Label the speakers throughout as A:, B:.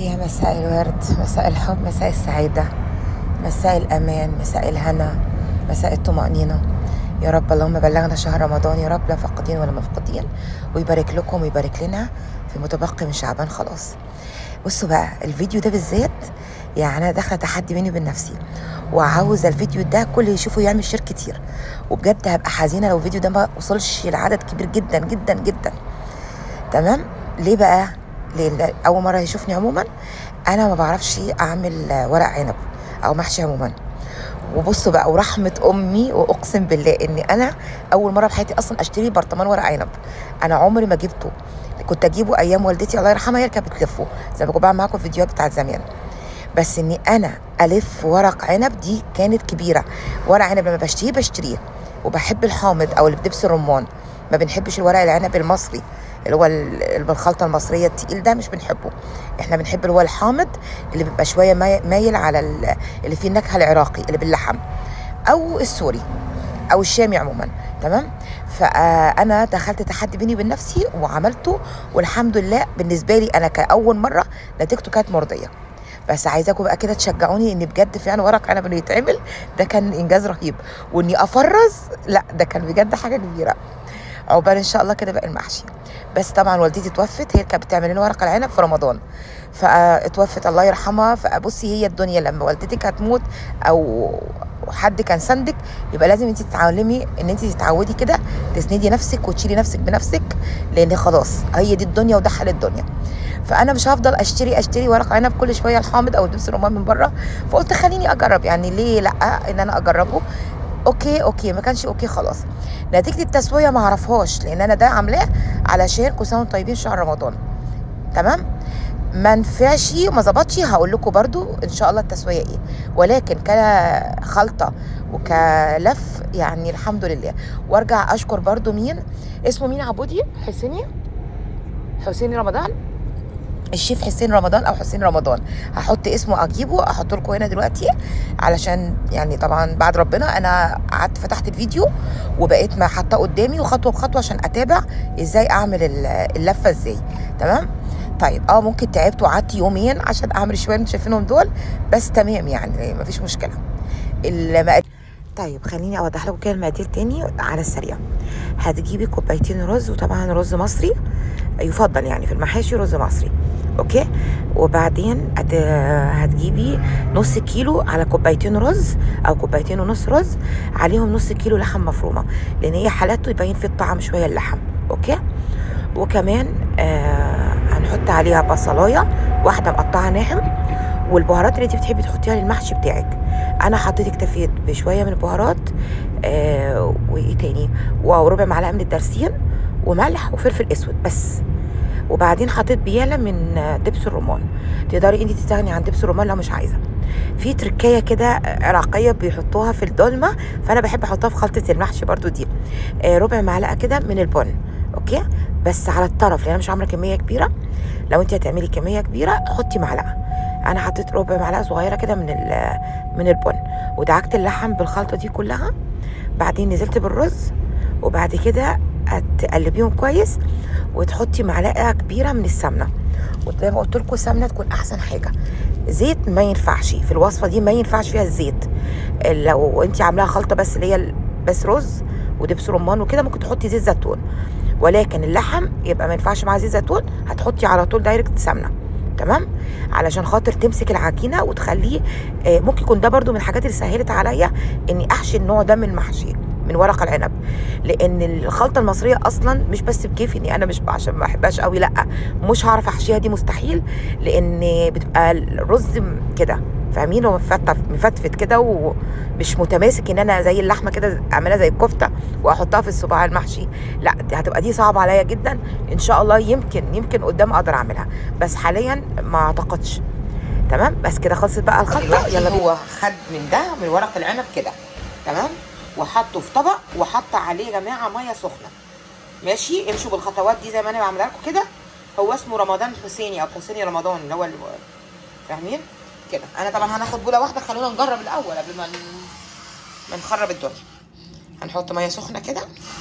A: يا مساء الورد مساء الحب مساء السعادة مساء الأمان مساء الهنا مساء الطمأنينة يا رب اللهم بلغنا شهر رمضان يا رب لا فاقدين ولا مفقودين ويبارك لكم ويبارك لنا في متبقي من شعبان خلاص بصوا بقى الفيديو ده بالذات يعني انا داخله تحدي بيني وبين نفسي وعاوزه الفيديو ده كل اللي يشوفه يعمل شير كتير وبجد هبقى حزينه لو الفيديو ده ما وصلش لعدد كبير جدا جدا جدا تمام ليه بقى ليه اول مره يشوفني عموما انا ما بعرفش اعمل ورق عنب او محشي عموما وبصوا بقى ورحمه امي واقسم بالله ان انا اول مره في حياتي اصلا اشتري برطمان ورق عنب انا عمري ما جبته كنت اجيبه ايام والدتي الله يرحمها هي اللي كانت بتلفه زي ما كنت بعمل معاكم فيديوهات بتاعت زمان بس اني انا الف ورق عنب دي كانت كبيره ورق عنب لما بشتريه بشتريه وبحب الحامض او اللي بدبس الرمان ما بنحبش الورق العنب المصري اللي هو ال- بالخلطه المصريه التقيل ده مش بنحبه احنا بنحب اللي هو الحامض اللي بيبقى شويه ماي- مايل على ال- اللي فيه النكهه العراقي اللي باللحم او السوري او الشامي عموما تمام فانا دخلت تحدي بيني وبين نفسي وعملته والحمد لله بالنسبه لي انا كاول مره نتيجته كانت مرضيه بس عايزاكم بقى كده تشجعوني ان بجد فعلا ورق عنب انه يتعمل ده كان انجاز رهيب واني افرز لا ده كان بجد حاجه كبيره عقبال ان شاء الله كده بقى المحشي بس طبعا والدتي توفت هي كانت بتعمل لنا ورق العنب في رمضان فاتوفت الله يرحمها فبصي هي الدنيا لما والدتك هتموت او حد كان سندك يبقى لازم انت تتعلمي ان انت تتعودي كده تسندي نفسك وتشيلي نفسك بنفسك لان خلاص هي دي الدنيا وده حال الدنيا فانا مش هفضل اشتري اشتري ورق عنب كل شويه الحامض او دبس الرمان من بره فقلت خليني اجرب يعني ليه لا ان انا اجربه اوكي اوكي ما كانش اوكي خلاص نتيجه التسويه ما اعرفهاش لان انا ده عاملاه علشان كل سنه وانتم طيبين شهر رمضان تمام ما نفعش وما ظبطش هقول لكم برضو ان شاء الله التسويه ايه ولكن كخلطه وكلف يعني الحمد لله وارجع اشكر برضو مين اسمه مين عبودي حسيني حسيني رمضان الشيف حسين رمضان او حسين رمضان هحط اسمه اجيبه احط لكم هنا دلوقتي علشان يعني طبعا بعد ربنا انا قعدت فتحت الفيديو وبقيت ما حاطاه قدامي وخطوه بخطوه عشان اتابع ازاي اعمل ال- اللفه ازاي تمام طيب اه ممكن تعبت وقعدت يومين عشان اعمل شويه اللي انتوا شايفينهم دول بس تمام يعني مفيش مشكله المقادير طيب خليني اوضح لكم كده المقادير تاني على السريع هتجيبي كوبايتين رز وطبعا رز مصري يفضل يعني في المحاشي رز مصري اوكي وبعدين هت... هتجيبي نص كيلو على كوبايتين رز او كوبايتين ونص رز عليهم نص كيلو لحم مفرومه لان هي حالته يبين فيه الطعم شويه اللحم اوكي وكمان آه هنحط عليها بصلايه واحده مقطعه ناعم والبهارات اللي انت بتحبي تحطيها للمحشي بتاعك انا حطيت اكتفيت بشويه من البهارات آه وايه تاني وربع معلقه من الدرسين وملح وفلفل اسود بس وبعدين حطيت بياله من آه، دبس الرمان تقدري انت تستغني عن دبس الرمان لو مش عايزه في تركية كده عراقية بيحطوها في الدولمة فأنا بحب أحطها في خلطة المحشي برضو دي آه، ربع معلقة كده من البن أوكي بس على الطرف لأن أنا مش عاملة كمية كبيرة لو أنت هتعملي كمية كبيرة حطي معلقة أنا حطيت ربع معلقة صغيرة كده من ال- من البن ودعكت اللحم بالخلطة دي كلها بعدين نزلت بالرز وبعد كده هتقلبيهم كويس وتحطي معلقة كبيرة من السمنة وزي ما قلت لكم السمنة تكون أحسن حاجة زيت ما ينفعش في الوصفة دي ما ينفعش فيها الزيت لو انت عاملاها خلطة بس اللي هي بس رز ودبس رمان وكده ممكن تحطي زيت زيتون ولكن اللحم يبقى ما ينفعش معاه زيت زيتون هتحطي على طول دايركت سمنه تمام علشان خاطر تمسك العجينه وتخليه آه، ممكن يكون ده برضو من الحاجات اللي سهلت عليا اني احشي النوع ده من المحشي من ورق العنب لان الخلطه المصريه اصلا مش بس بكيفي اني انا مش عشان ما بحبهاش قوي لا مش هعرف احشيها دي مستحيل لان بتبقى الرز م- كده فاهمين هو مفتف مفتفت كده ومش متماسك ان انا زي اللحمه كده اعملها زي الكفته واحطها في الصباع المحشي لا دي هتبقى دي صعبه عليا جدا ان شاء الله يمكن يمكن قدام اقدر اعملها بس حاليا ما اعتقدش تمام بس كده خلصت بقى الخلطه يلا هو خد من ده من ورق العنب كده تمام وحطه في طبق وحط عليه يا جماعه ميه سخنه ماشي امشوا بالخطوات دي زي ما انا بعملها لكم كده هو اسمه رمضان حسيني او حسيني رمضان اللي هو اللي فاهمين كده انا طبعا هناخد بوله واحده خلونا نجرب الاول قبل ما ن- ما نخرب الدنيا هنحط ميه سخنه كده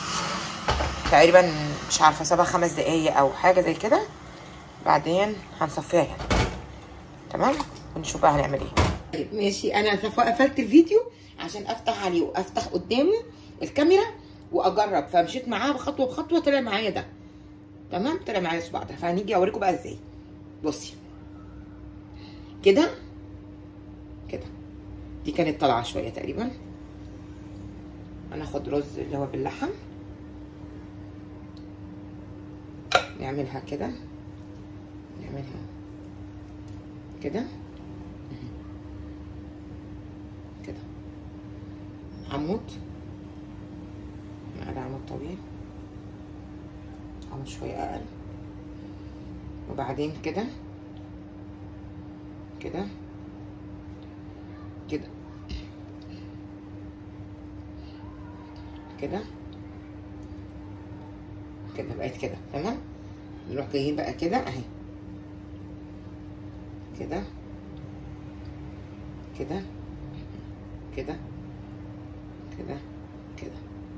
A: تقريبا مش عارفه سبع خمس دقايق او حاجه زي كده بعدين هنصفيها يعني تمام ونشوف بقى هنعمل ايه طيب ماشي انا قفلت الفيديو عشان افتح عليه وافتح قدامه الكاميرا واجرب فمشيت معاه بخطوه بخطوه طلع معايا ده تمام طلع معايا الصباع ده فهنيجي اوريكم بقى ازاي بصي كده كده دي كانت طالعه شويه تقريبا هناخد رز اللي هو باللحم نعملها كده نعملها كده كده عمود نقل عمود طويل عمود شوية أقل وبعدين كده كده كده كده كده بقت كده تمام نروح جايين بقى كده اهي كده كده كده كده كده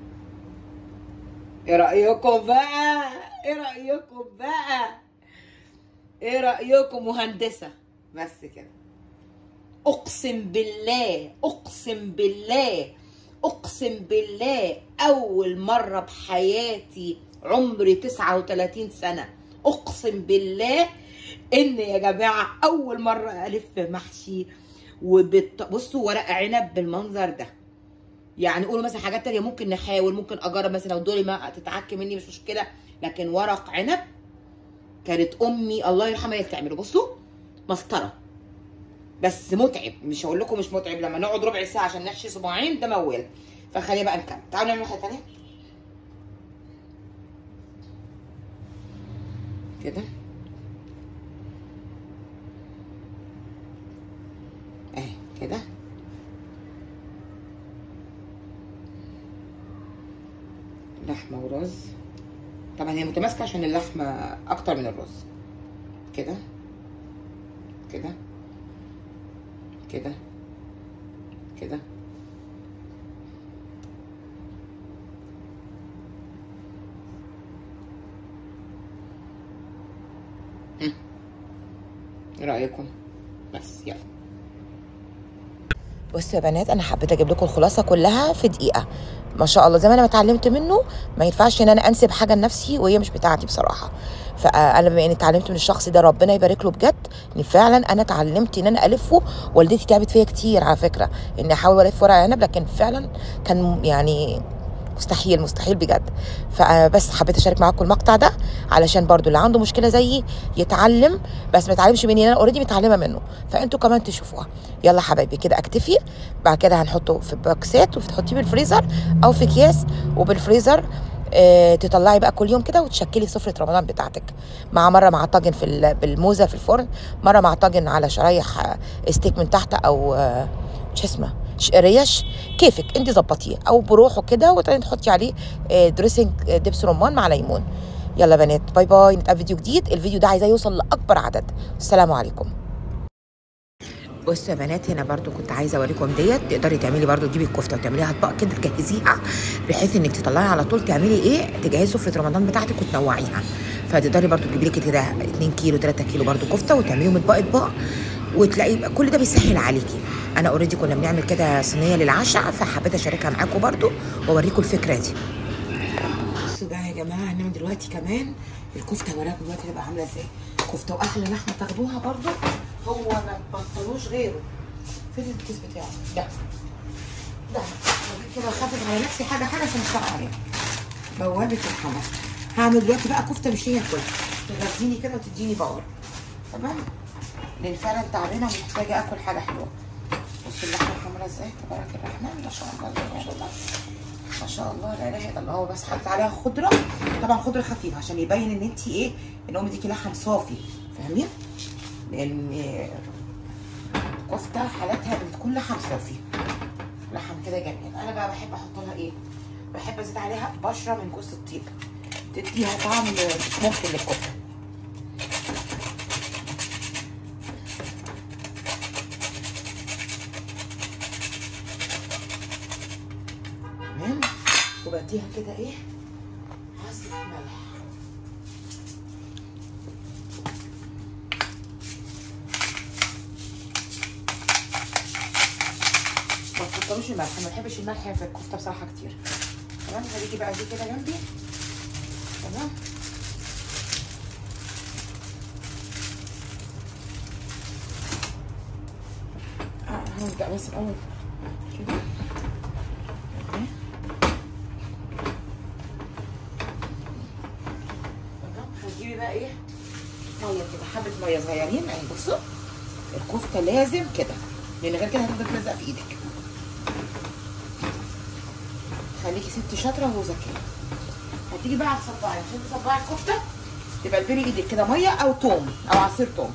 A: ايه رأيكم بقى ايه رأيكم بقى ايه رأيكم مهندسة بس كده اقسم بالله اقسم بالله اقسم بالله اول مرة بحياتي عمري 39 سنة اقسم بالله ان يا جماعة اول مرة الف محشي وبت... بصوا ورق عنب بالمنظر ده يعني قولوا مثلا حاجات تانية ممكن نحاول ممكن اجرب مثلا لو دوري ما تتعك مني مش مشكلة لكن ورق عنب كانت امي الله يرحمها هي اللي بتعمله بصوا مسطرة بس متعب مش هقول لكم مش متعب لما نقعد ربع ساعة عشان نحشي صباعين ده موال فخلينا بقى نكمل تعالوا نعمل حاجة تانية كده اهي كده لحمة ورز طبعا هي متماسكة عشان اللحمة أكتر من الرز كده كده كده كده مم. ايه رأيكم؟ بس يلا بصوا يا بنات انا حبيت اجيب لكم الخلاصه كلها في دقيقه ما شاء الله زي ما انا ما اتعلمت منه ما ينفعش ان انا انسب حاجه لنفسي وهي مش بتاعتي بصراحه فانا بما اني اتعلمت من الشخص ده ربنا يبارك له بجد ان فعلا انا اتعلمت ان انا الفه والدتي تعبت فيا كتير على فكره اني احاول الف ورق عنب لكن فعلا كان يعني مستحيل مستحيل بجد فبس حبيت اشارك معاكم المقطع ده علشان برضو اللي عنده مشكله زيي يتعلم بس ما يتعلمش مني انا اوريدي متعلمه منه فانتوا كمان تشوفوها يلا حبايبي كده اكتفي بعد كده هنحطه في بوكسات وتحطيه بالفريزر او في اكياس وبالفريزر آه تطلعي بقى كل يوم كده وتشكلي سفره رمضان بتاعتك مع مره مع طاجن في ال- بالموزه في الفرن مره مع طاجن على شرايح آه، ستيك من تحت او آه، مش اسمه ش- ريش كيفك انت ظبطيه او بروحه كده وتاني تحطي عليه آه، دريسنج آه، دبس رمان مع ليمون يلا بنات باي باي نتقابل فيديو جديد الفيديو ده عايزاه يوصل لاكبر عدد السلام عليكم بصوا يا بنات هنا برضو كنت عايزه اوريكم ديت تقدري تعملي برضو تجيبي الكفته وتعمليها اطباق كده تجهزيها بحيث انك تطلعي على طول تعملي ايه تجهزي سفره رمضان بتاعتك وتنوعيها فتقدري برضو تجيبي لك كده 2 كيلو 3 كيلو برضو كفته وتعمليهم اطباق اطباق وتلاقي يبقى كل ده بيسهل عليكي انا اوريدي كنا بنعمل كده صينيه للعشاء فحبيت اشاركها معاكم برضو واوريكم الفكره دي بصوا بقى يا جماعه هنعمل دلوقتي كمان الكفته وراكم دلوقتي هتبقى عامله ازاي كفته واحلى لحمه تاخدوها برضو هو ما تبطلوش غيره فين الكيس بتاعه ده ده كده خافت على نفسي حاجه حاجه عشان اشتغل عليها بوابه الحمص هعمل دلوقتي بقى كفته مش هي كلها تغذيني كده وتديني باور تمام لان فعلا تعبانه ومحتاجه اكل حاجه حلوه بصوا اللحمه الحمراء ازاي تبارك الرحمن ما شاء الله ما شاء الله ما شاء الله لا اله الا الله بس حطيت عليها خضره طبعا خضره خفيفه عشان يبين ان انت ايه ان هو مديكي لحم صافي فاهمين لان كفته حالتها بتكون لحم صافي لحم كده جميل انا بقى بحب احط لها ايه بحب ازيد عليها بشره من جوز الطيب تديها طعم ممكن للكفته تمام وبديها كده ايه عصرة ملح تزودوش الملح ما بحبش الملح في الكفته بصراحه كتير تمام هتيجي بقى دي كده جنبي تمام آه، هنبدأ بس الأول كده أوكي. تمام هتجيبي بقى ايه ميه كده حبه ميه صغيرين اهي بصوا الكفته لازم كده لان غير كده هتفضل تلزق في ايدك خليكي ست شاطره وذكيه هتيجي بقى على الصباعي عشان تصبعي الكفته تبقى تبري ايدك كده ميه او توم او عصير توم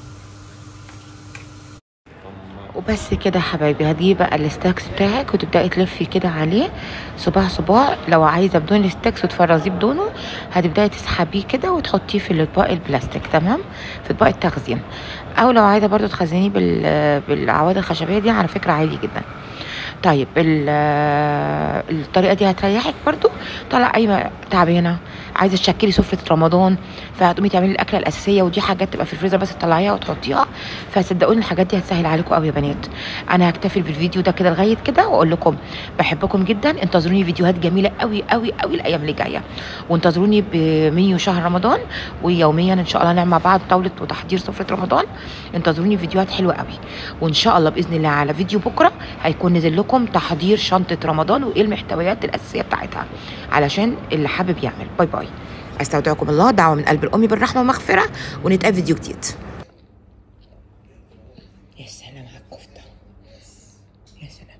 A: وبس كده يا حبايبي هتجيبي بقى الستاكس بتاعك وتبداي تلفي كده عليه صباع صباع لو عايزه بدون الستاكس وتفرزيه بدونه هتبداي تسحبيه كده وتحطيه في الاطباق البلاستيك تمام في اطباق التخزين او لو عايزه برضو تخزنيه بال بالعواد الخشبيه دي على فكره عادي جدا طيب ال- الطريقه دي هتريحك برضو طلع اي تعبانه عايزه تشكلي سفره رمضان فهتقومي تعملي الاكله الاساسيه ودي حاجات تبقى في الفريزر بس تطلعيها وتحطيها فصدقوني الحاجات دي هتسهل عليكم قوي يا بنات انا هكتفي بالفيديو ده كده لغايه كده واقول لكم بحبكم جدا انتظروني فيديوهات جميله قوي قوي قوي الايام اللي جايه وانتظروني بمنيو شهر رمضان ويوميا ان شاء الله نعمل مع بعض طاوله وتحضير سفره رمضان انتظروني فيديوهات حلوه قوي وان شاء الله باذن الله على فيديو بكره هيكون نزل لكم تحضير شنطه رمضان وايه المحتويات الاساسيه بتاعتها علشان اللي حابب يعمل باي باي استودعكم الله دعوه من قلب الام بالرحمه والمغفره ونتقابل فيديو جديد يا سلام على الكفته يا سلام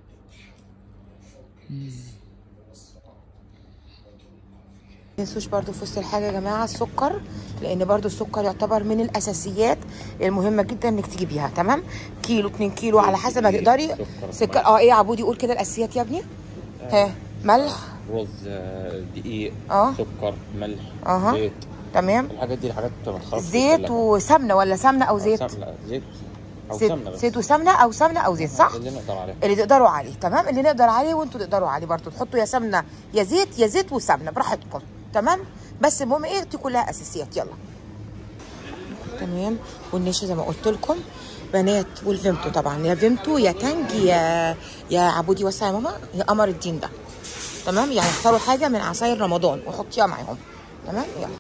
A: تنسوش برضو في وسط الحاجه يا جماعه السكر لان برضو السكر يعتبر من الاساسيات المهمه جدا انك تجيبيها تمام كيلو 2 كيلو على حسب ما تقدري سكر اه ايه يا عبودي قول كده الاساسيات يا ابني ها ملح
B: رز آه، دقيق
A: اه.
B: سكر ملح
A: اها.
B: زيت
A: تمام
B: الحاجات دي الحاجات بتبقى خلاص
A: زيت وسمنه ولا سمنه او زيت
B: لا زيت او
A: زيت
B: سمنه بس
A: زيت وسمنه او سمنه او زيت صح
B: اللي نقدر عليه
A: اللي تقدروا عليه تمام اللي نقدر عليه وانتوا تقدروا عليه برضو تحطوا يا سمنه يا زيت يا زيت وسمنه براحتكم تمام بس المهم ايه دي كلها اساسيات يلا تمام والنشا زي ما قلت لكم بنات والفيمتو طبعا يا فيمتو يا تانج يا يا عبودي وسع يا ماما يا قمر الدين ده تمام يعني اختاروا حاجه من عصاير رمضان وحطيها معاهم تمام يلا